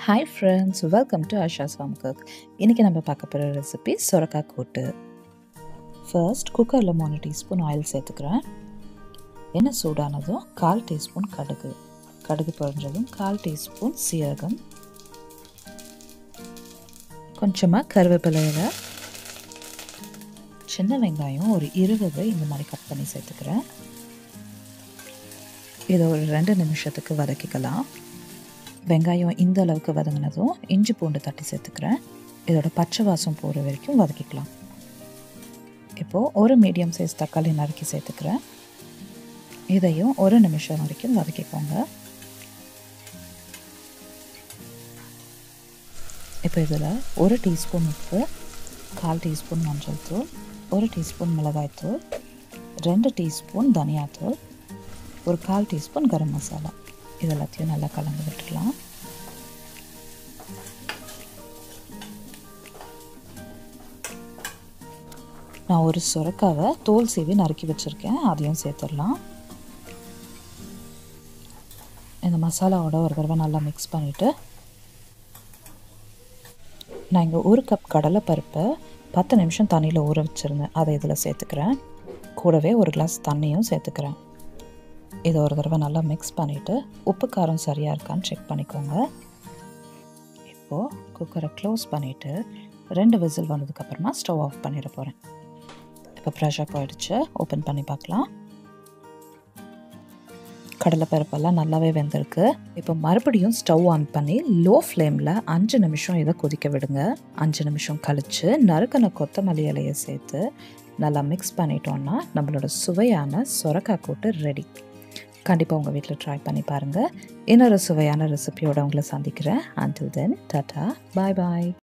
hi friends welcome to Asha's home cook இன்றைக்கி நம்ம பார்க்க போகிற ரெசிபி சுரக்காய் கூட்டு ஃபர்ஸ்ட் குக்கரில் மூணு டீஸ்பூன் ஆயில் சேர்த்துக்கிறேன் எண்ணெய் சூடானதும் கால் டீஸ்பூன் கடுகு கடுகு பொரிஞ்சதும் கால் டீஸ்பூன் சீரகம் கொஞ்சமாக கருவேப்பிலையில சின்ன வெங்காயம் ஒரு இருபது இந்த மாதிரி கட் பண்ணி சேர்த்துக்கிறேன் இதை ஒரு ரெண்டு நிமிஷத்துக்கு வதக்கிக்கலாம் வெங்காயம் இந்த அளவுக்கு வதங்கினதும் இஞ்சி பூண்டு தட்டி சேர்த்துக்கிறேன் இதோட பச்சை வாசம் போகிற வரைக்கும் வதக்கிக்கலாம் இப்போது ஒரு மீடியம் சைஸ் தக்காளி நறுக்கி சேர்த்துக்கிறேன் இதையும் ஒரு நிமிஷம் வரைக்கும் வதக்கிக்கோங்க இப்போ இதில் ஒரு டீஸ்பூன் உப்பு கால் டீஸ்பூன் மஞ்சள் தூள் ஒரு டீஸ்பூன் மிளகாய்த்தூள் ரெண்டு டீஸ்பூன் தனியாத்தூள் ஒரு கால் டீஸ்பூன் கரம் மசாலா இது எல்லாத்தையும் நல்லா கலந்து விட்டுடலாம் நான் ஒரு சுரக்காவை தோல் சீவி நறுக்கி வச்சுருக்கேன் அதையும் சேர்த்துடலாம் இந்த மசாலாவோட ஒரு தடவை நல்லா மிக்ஸ் பண்ணிவிட்டு நான் இங்கே ஒரு கப் கடலை பருப்பை பத்து நிமிஷம் தண்ணியில் ஊற வச்சுருந்தேன் அதை இதில் சேர்த்துக்கிறேன் கூடவே ஒரு கிளாஸ் தண்ணியும் சேர்த்துக்கிறேன் இதை ஒரு தடவை நல்லா மிக்ஸ் பண்ணிவிட்டு உப்பு காரம் சரியாக இருக்கான்னு செக் பண்ணிக்கோங்க இப்போது குக்கரை க்ளோஸ் பண்ணிவிட்டு ரெண்டு விசில் வந்ததுக்கப்புறமா ஸ்டவ் ஆஃப் பண்ணிட போகிறேன் இப்போ ப்ரெஷர் போயிடுச்சு ஓப்பன் பண்ணி பார்க்கலாம் கடலைப்பருப்பெல்லாம் நல்லாவே வெந்திருக்கு இப்போ மறுபடியும் ஸ்டவ் ஆன் பண்ணி லோ ஃப்ளேமில் அஞ்சு நிமிஷம் இதை கொதிக்க விடுங்க அஞ்சு நிமிஷம் கழித்து நறுக்கின கொத்தமல்லி இலையை சேர்த்து நல்லா மிக்ஸ் பண்ணிட்டோன்னா நம்மளோட சுவையான சொரக்காய் கூட்டு ரெடி கண்டிப்பாக உங்கள் வீட்டில் ட்ரை பண்ணி பாருங்கள் இன்னொரு சுவையான ரெசிபியோட உங்களை சந்திக்கிறேன் அண்டில் தென் டாட்டா பாய் பாய்